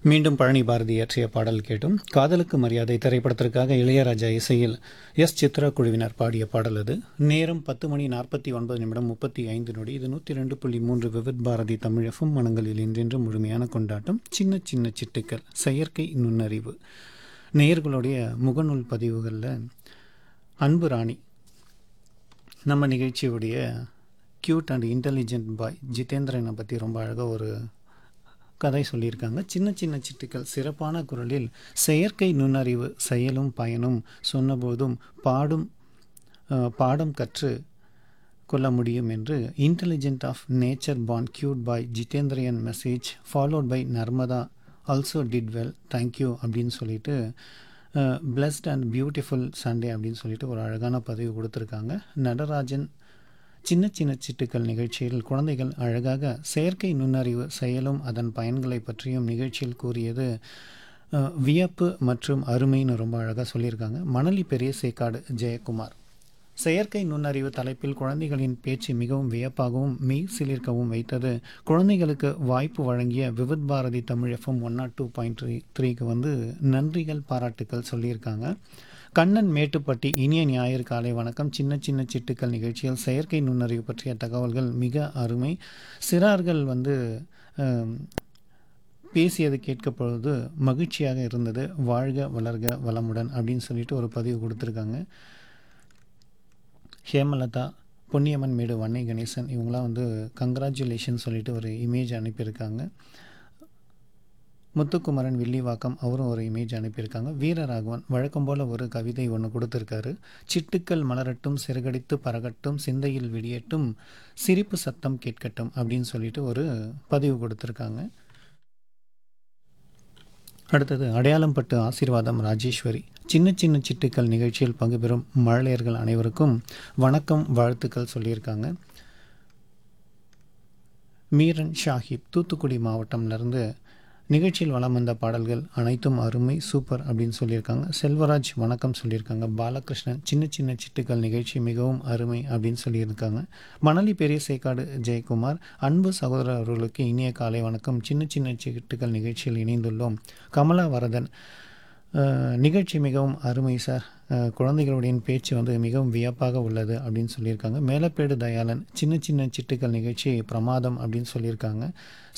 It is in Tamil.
மீண்டும் பழனி பாரதி இயற்றிய பாடல் கேட்டும் காதலுக்கு மரியாதை திரைப்படத்திற்காக இளையராஜா இசையில் எஸ் சித்ரா குழுவினர் பாடிய பாடல் அது நேரம் பத்து மணி நாற்பத்தி ஒன்பது நிமிடம் முப்பத்தி ஐந்து நொடி இது நூற்றி ரெண்டு புள்ளி மூன்று விவித் பாரதி தமிழகம் மனங்களில் இன்றென்று முழுமையான கொண்டாட்டம் சின்ன சின்ன சிட்டுக்கள் செயற்கை நுண்ணறிவு நேயர்களுடைய முகநூல் பதிவுகளில் அன்பு ராணி நம்ம நிகழ்ச்சியுடைய க்யூட் அண்ட் இன்டெலிஜென்ட் பாய் ஜிதேந்திரனை பற்றி ரொம்ப அழகாக ஒரு கதை சொல்லியிருக்காங்க சின்ன சின்ன சிட்டுக்கள் சிறப்பான குரலில் செயற்கை நுண்ணறிவு செயலும் பயனும் சொன்னபோதும் பாடும் அஹ், பாடம் கற்று கொள்ள முடியும் என்று intelligent of nature born cute by Jitendriyan message followed by Narmada also did well thank you அப்படின்னு சொல்லிட்டு பிளஸ்ட் அண்ட் பியூட்டிஃபுல் சண்டே அப்படின்னு சொல்லிட்டு ஒரு அழகான பதிவு கொடுத்துருக்காங்க நடராஜன் சின்ன சின்ன சிட்டுக்கள் நிகழ்ச்சியில் குழந்தைகள் அழகாக செயற்கை நுண்ணறிவு செயலும் அதன் பயன்களை பற்றியும் நிகழ்ச்சியில் கூறியது அஹ், வியப்பு மற்றும் அருமைன்னு ரொம்ப அழகாக சொல்லியிருக்காங்க மணலி பெரிய சேக்காடு ஜெயக்குமார் செயற்கை நுண்ணறிவு தலைப்பில் குழந்தைகளின் பேச்சு மிகவும் வியப்பாகவும் மெய் சிலிர்க்கவும் வைத்தது குழந்தைகளுக்கு வாய்ப்பு வழங்கிய Vividh Bharati Tamil FM one nought two point three த்ரீக்கு வந்து நன்றிகள் பாராட்டுக்கள் சொல்லியிருக்காங்க கண்ணன் மேட்டுப்பட்டி இனிய ஞாயிறு காலை வணக்கம் சின்ன சின்ன சிட்டுக்கள் நிகழ்ச்சியில் செயற்கை நுண்ணறிவு பற்றிய தகவல்கள் மிக அருமை சிறார்கள் வந்து அம், பேசியது கேட்கப்பொழுது மகிழ்ச்சியாக இருந்தது வாழ்க வளர்க வளமுடன் அப்படின்னு சொல்லிட்டு ஒரு பதிவு கொடுத்துருக்காங்க ஹேமலதா பொன்னியம்மன் மேடு வன்னை கணேசன் இவங்களாம் வந்து கங்க்ராச்சுலேஷன் சொல்லிட்டு ஒரு இமேஜ் அனுப்பியிருக்காங்க முத்துக்குமரன் வில்லிவாக்கம் அவரும் ஒரு இமேஜ் அனுப்பியிருக்காங்க வீரராகவன் வழக்கம் போல் ஒரு கவிதை ஒன்று கொடுத்துருக்காரு சிட்டுக்கள் மலரட்டும் சிறகடித்து பறகட்டும் சிந்தையில் விடியட்டும் சிரிப்பு சத்தம் கேட்கட்டும் அப்படின்னு சொல்லிட்டு ஒரு பதிவு கொடுத்துருக்காங்க அடுத்தது அடையாளம் பட்டு ஆசீர்வாதம் ராஜேஸ்வரி சின்ன சின்ன சிட்டுக்கள் நிகழ்ச்சியில் பங்கு பெறும் மழலையர்கள் அனைவருக்கும் வணக்கம் வாழ்த்துக்கள் சொல்லியிருக்காங்க மீரன் ஷாஹிப் தூத்துக்குடி மாவட்டம்லேருந்து நிகழ்ச்சியில் வலம் வந்த பாடல்கள் அனைத்தும் அருமை சூப்பர் அப்படின்னு சொல்லியிருக்காங்க செல்வராஜ் வணக்கம் சொல்லியிருக்காங்க பாலகிருஷ்ணன் சின்ன சின்ன சிட்டுக்கள் நிகழ்ச்சி மிகவும் அருமை அப்படின்னு சொல்லியிருக்காங்க மணலி பெரிய சேக்காடு ஜெயக்குமார் அன்பு சகோதரர் அவர்களுக்கு இனிய காலை வணக்கம் சின்ன சின்ன சிட்டுக்கள் நிகழ்ச்சியில் இணைந்துள்ளோம் கமலா வரதன் அஹ், நிகழ்ச்சி மிகவும் அருமை சார் அஹ், குழந்தைகளுடைய பேச்சு வந்து மிகவும் வியப்பாக உள்ளது அப்படின்னு சொல்லியிருக்காங்க மேலப்பேடு தயாளன் சின்ன சின்ன சிட்டுக்கள் நிகழ்ச்சி பிரமாதம் அப்படின்னு சொல்லியிருக்காங்க